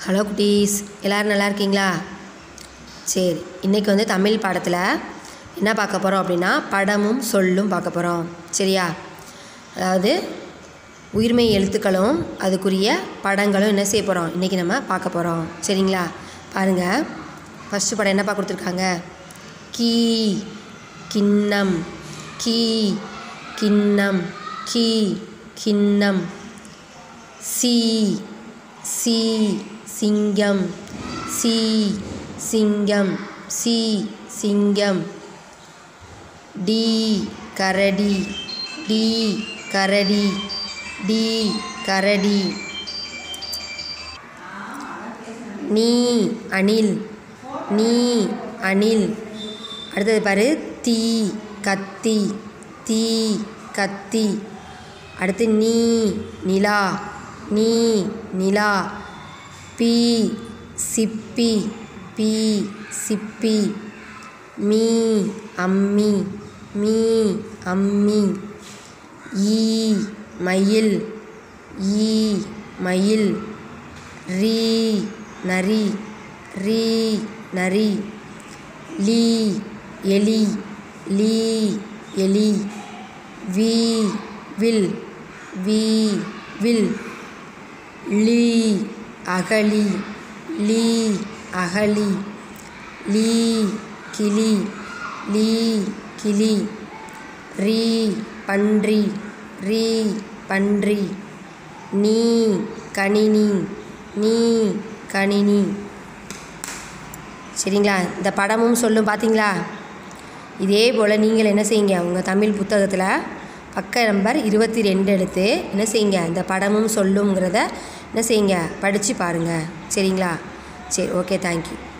hello குட்டீஸ் எல்லோரும் நல்லா இருக்கீங்களா சரி இன்றைக்கி வந்து தமிழ் பாடத்தில் என்ன பார்க்க போகிறோம் அப்படின்னா படமும் சொல்லும் பார்க்க போகிறோம் சரியா அதாவது உயிர்மெய் எழுத்துக்களும் அதுக்குரிய படங்களும் என்ன செய்ய போகிறோம் இன்றைக்கி நம்ம பார்க்க போகிறோம் சரிங்களா பாருங்கள் ஃபஸ்ட்டு படம் என்னப்பா கொடுத்துருக்காங்க கீ கிண்ணம் கீ கிண்ணம் கீ கிண்ணம் சி சி சிங்கம் சி சிங்கம் சி சிங்கம் டி கரடி டி கரடி டி கரடி நீ அணில் நீ அணில் அடுத்தது பாரு தீ கத்தி தீ கத்தி அடுத்து நீ நிலா நீ நிலா பி சிப்பி பி சிப்பி மீ அம்மி மீ அம்மி ஈ மயில் ஈ மயில் ரீ நரி ரீ நரி லீ எலி லீ எலி வி வில் வி வில் லீ அகழி லீ அகழி லீ கிளி லீ கிளி ரீ பன்றி ரீ பன்றி நீ கணினி நீ கணினி சரிங்களா இந்த படமும் சொல்லும் பார்த்தீங்களா இதே போல் நீங்கள் என்ன செய்யுங்க உங்கள் தமிழ் புத்தகத்தில் பக்க நம்பர் இருபத்தி ரெண்டு எடுத்து என்ன செய்யுங்க இந்த படமும் சொல்லுங்கிறத என்ன செய்யுங்க படித்து பாருங்கள் சரிங்களா சரி ஓகே தேங்க்யூ